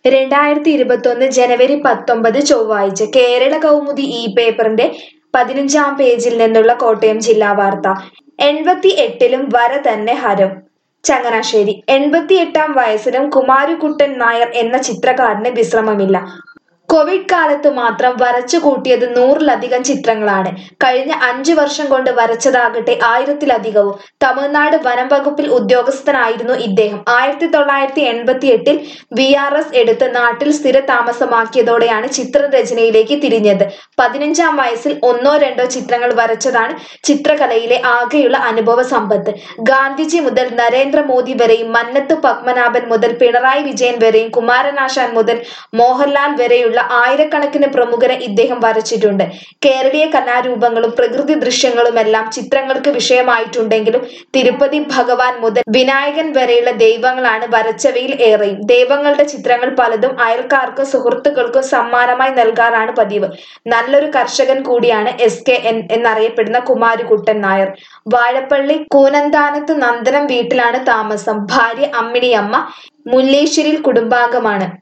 രണ്ടായിരത്തി ഇരുപത്തൊന്ന് ജനുവരി പത്തൊമ്പത് ചൊവ്വാഴ്ച കേരള കൗമുദി ഈ പേപ്പറിന്റെ പതിനഞ്ചാം പേജിൽ നിന്നുള്ള കോട്ടയം ജില്ലാ വാർത്ത എൺപത്തി എട്ടിലും വര തന്നെ ഹരം ചങ്ങനാശ്ശേരി എൺപത്തിയെട്ടാം വയസ്സിലും കുമാരകുട്ടൻ നായർ എന്ന ചിത്രകാരന് വിശ്രമമില്ല കോവിഡ് കാലത്ത് മാത്രം വരച്ചു കൂട്ടിയത് നൂറിലധികം ചിത്രങ്ങളാണ് കഴിഞ്ഞ അഞ്ചു വർഷം കൊണ്ട് വരച്ചതാകട്ടെ ആയിരത്തിലധികവും തമിഴ്നാട് വനം വകുപ്പിൽ ഉദ്യോഗസ്ഥനായിരുന്നു ഇദ്ദേഹം ആയിരത്തി തൊള്ളായിരത്തി എൺപത്തി എട്ടിൽ വി ആർ എസ് എടുത്ത് നാട്ടിൽ സ്ഥിര താമസമാക്കിയതോടെയാണ് ചിത്രരചനയിലേക്ക് തിരിഞ്ഞത് പതിനഞ്ചാം വയസ്സിൽ ഒന്നോ രണ്ടോ ചിത്രങ്ങൾ വരച്ചതാണ് ചിത്രകലയിലെ ആകെയുള്ള അനുഭവ സമ്പത്ത് ഗാന്ധിജി മുതൽ നരേന്ദ്രമോദി വരെയും മന്നത്ത് പത്മനാഭൻ മുതൽ പിണറായി വിജയൻ വരെയും കുമാരനാശാൻ മുതൽ മോഹൻലാൽ വരെയുള്ള ആയിരക്കണക്കിന് പ്രമുഖരെ ഇദ്ദേഹം വരച്ചിട്ടുണ്ട് കേരളീയ കലാരൂപങ്ങളും പ്രകൃതി ദൃശ്യങ്ങളുമെല്ലാം ചിത്രങ്ങൾക്ക് വിഷയമായിട്ടുണ്ടെങ്കിലും തിരുപ്പതി ഭഗവാൻ മുതൽ വിനായകൻ വരെയുള്ള ദൈവങ്ങളാണ് വരച്ചവയിൽ ഏറെയും ദൈവങ്ങളുടെ ചിത്രങ്ങൾ പലതും അയൽക്കാർക്കും സുഹൃത്തുക്കൾക്കും സമ്മാനമായി നൽകാറാണ് പതിവ് നല്ലൊരു കർഷകൻ കൂടിയാണ് എസ് കെ എൻ എന്നറിയപ്പെടുന്ന കുമാരകുട്ടൻ നായർ വാഴപ്പള്ളി കൂനന്താനത്ത് നന്ദനം വീട്ടിലാണ് താമസം ഭാര്യ അമ്മിണിയമ്മ മുല്ലേശ്ശേരിൽ കുടുംബാംഗമാണ്